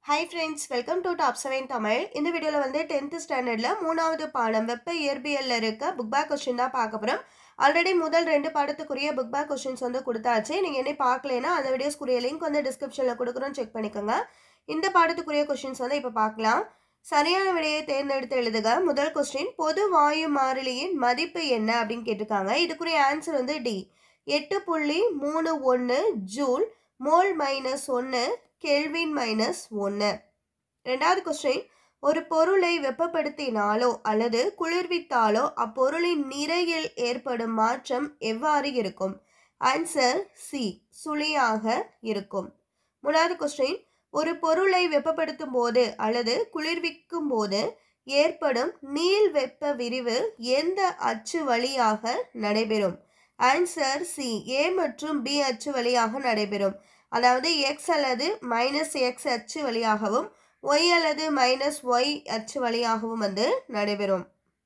hi friends welcome to top seven Tamil இந்த வீடியோவில் வந்து டென்த்து ஸ்டாண்டர்டில் மூணாவது பாடம் வெப்ப இயற்பியலில் இருக்க புக் பேக் கொஸ்டின் தான் பார்க்க போகிறோம் ஆல்ரெடி முதல் ரெண்டு பாடத்துக்குரிய புக் பேக் கொஸ்டின்ஸ் வந்து கொடுத்தாச்சு நீங்கள் என்ன பார்க்கலனா அந்த வீடியோஸ்க்குரிய லிங்க் வந்து டிஸ்கிரிப்ஷனில் கொடுக்குறோம் செக் பண்ணிக்கோங்க இந்த பாடத்துக்குரிய கொஸ்டின்ஸ் வந்து இப்போ பார்க்கலாம் சரியான விடையை தேர்ந்தெடுத்து எழுதுக முதல் கொஸ்டின் பொது வாயு மாறிலியின் மதிப்பு என்ன அப்படின்னு கேட்டிருக்காங்க இதுக்குரிய ஆன்சர் வந்து டி எட்டு புள்ளி மூணு ஒன்று ஜூல் மோல் மைனஸ் ஒன்று கெல்வின் மைனஸ் ஒன்று ரெண்டாவது கொஸ்டின் ஒரு பொருளை வெப்பப்படுத்தினாலோ அல்லது குளிர்வித்தாலோ அப்பொருளின் நிறையில் ஏற்படும் மாற்றம் எவ்வாறு இருக்கும் ஆன்சர் சி சுழியாக இருக்கும் மூணாவது கொஸ்டின் ஒரு பொருளை வெப்பப்படுத்தும் போது அல்லது குளிர்விக்கும் போது ஏற்படும் நீள் வெப்ப விரிவு எந்த அச்சு வழியாக நடைபெறும் ஆன்சர் சி ஏ மற்றும் பி அச்சு வழியாக நடைபெறும் அதாவது எக்ஸ் அல்லது மைனஸ் எக்ஸ் அச்சு வழியாகவும் ஒய் அல்லது மைனஸ் ஒய் அச்சு வழியாகவும் வந்து நடைபெறும்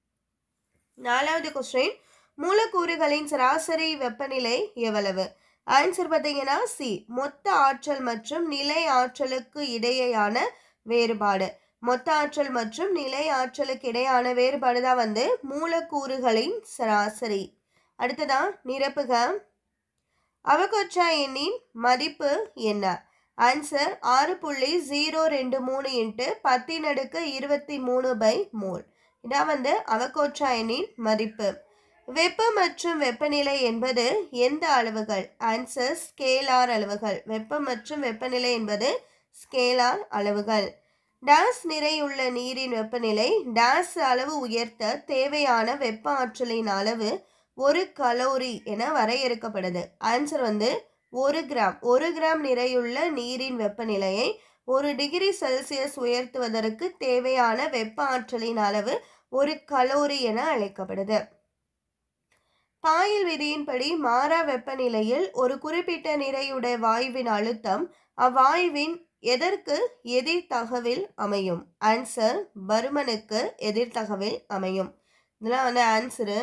நாலாவது கொஸ்டின் மூலக்கூறுகளின் சராசரி வெப்பநிலை எவ்வளவு ஆன்சர் பார்த்தீங்கன்னா சி மொத்த ஆற்றல் மற்றும் நிலை ஆற்றலுக்கு இடையேயான வேறுபாடு மொத்த ஆற்றல் மற்றும் நிலை ஆற்றலுக்கு இடையான வேறுபாடு தான் வந்து மூலக்கூறுகளின் சராசரி அடுத்ததான் நிரப்புக அவகோட்சா எண்ணின் மதிப்பு என்ன ஆன்சர் ஆறு புள்ளி ஜீரோ ரெண்டு மூணு இன்ட்டு பத்தின் அடுக்கு இருபத்தி மூணு பை மூல் இதான் வந்து அவகோட்சா எண்ணின் மதிப்பு வெப்ப மற்றும் வெப்பநிலை என்பது எந்த அளவுகள் ஆன்சர் ஸ்கேலார் அளவுகள் வெப்பம் மற்றும் வெப்பநிலை என்பது ஸ்கேலார் அளவுகள் டாஸ் நிறையுள்ள நீரின் வெப்பநிலை டாஸ் அளவு உயர்த்த தேவையான வெப்ப ஆற்றலின் அளவு ஒரு கலோரி என வரையறுக்கப்படுது ஆன்சர் வந்து ஒரு கிராம் ஒரு கிராம் நிறையுள்ள நீரின் வெப்பநிலையை ஒரு டிகிரி செல்சியஸ் உயர்த்துவதற்கு தேவையான வெப்ப ஆற்றலின் அளவு ஒரு கலோரி என அழைக்கப்படுது பாயில் விதியின்படி மாறா வெப்பநிலையில் ஒரு குறிப்பிட்ட நிறையுடைய வாயுவின் அழுத்தம் அவ்வாயுவின் எதற்கு எதிர்த்தகவில் அமையும் ஆன்சர் பருமனுக்கு எதிர்த்தகவில் அமையும் இதெல்லாம் வந்து ஆன்சரு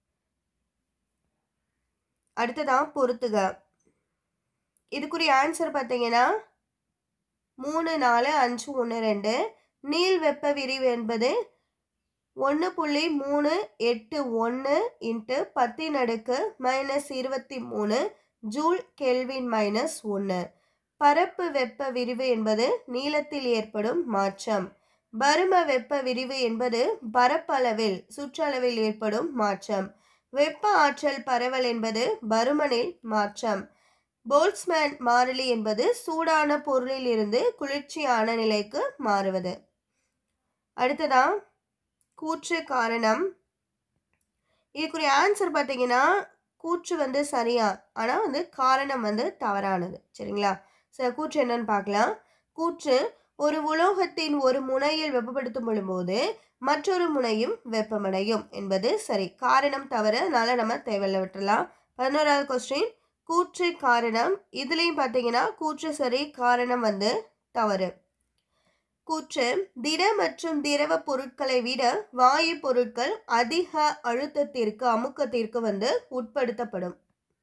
அடுத்ததான் பொறுத்துக இதுக்குரிய ஆன்சர் பார்த்தீங்கன்னா மூணு நாலு அஞ்சு ஒன்று ரெண்டு நீள் வெப்ப விரிவு என்பது ஒன்று புள்ளி மூணு எட்டு ஒன்று இன்ட்டு பத்தின் அடுக்கு மைனஸ் இருபத்தி மூணு ஜூல் கெல்வின் மைனஸ் ஒன்று பரப்பு வெப்ப விரிவு என்பது நீளத்தில் ஏற்படும் மாற்றம் பரும வெப்ப விரிவு என்பது பரப்பளவில் சுற்றளவில் ஏற்படும் மாற்றம் வெப்ப ஆற்றல் பரவல் என்பது பருமனில் மாற்றம் போல்ட்ஸ்மேன் மாறிலி என்பது சூடான பொருளில் இருந்து குளிர்ச்சியான நிலைக்கு மாறுவது அடுத்ததான் கூற்று காரணம் இதுக்குரிய ஆன்சர் பார்த்தீங்கன்னா கூற்று வந்து சரியா ஆனால் வந்து காரணம் வந்து தவறானது சரிங்களா சரி கூற்று என்னன்னு பார்க்கலாம் கூற்று ஒரு உலோகத்தின் ஒரு முனையில் வெப்பப்படுத்தும் போது மற்றொரு முனையும் வெப்பமடையும் என்பது சரி காரணம் தவறு அதனால நம்ம தேவையில்ல விட்டுறலாம் பதினோராவது கொஸ்டின் கூற்று காரணம் இதுலேயும் பார்த்தீங்கன்னா கூற்று சரி காரணம் வந்து தவறு கூற்று திட மற்றும் திரவ பொருட்களை விட வாயு பொருட்கள் அதிக அழுத்தத்திற்கு அமுக்கத்திற்கு வந்து உட்படுத்தப்படும்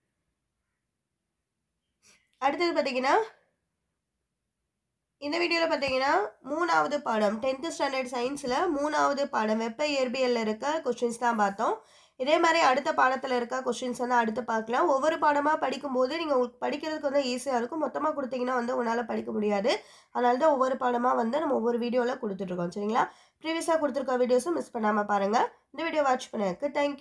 அடுத்தது பார்த்தீங்கன்னா இந்த வீடியோவில் பார்த்தீங்கன்னா மூணாவது பாடம் டென்த்து ஸ்டாண்டர்ட் சயின்ஸில் மூணாவது பாடம் வெப்ப இயற்பியலில் இருக்க கொஷின்ஸ் தான் பார்த்தோம் இதே மாதிரி அடுத்த பாடத்தில் இருக்க கொஷின்ஸ் வந்து அடுத்து பார்க்கலாம் ஒவ்வொரு பாடமாக படிக்கும்போது நீங்கள் உங்களுக்கு படிக்கிறதுக்கு வந்து ஈஸியாக இருக்கும் மொத்தமாக கொடுத்தீங்கன்னா வந்து உன்னால் படிக்க முடியாது அதனால தான் ஒவ்வொரு பாடமாக வந்து நம்ம ஒவ்வொரு வீடியோவில் கொடுத்துட்ருக்கோம் சரிங்களா ப்ரீவியஸாக கொடுத்துருக்க வீடியோஸும் மிஸ் பண்ணாமல் பாருங்கள் இந்த வீடியோ வாட்ச் பண்ணதுக்கு தேங்க்யூ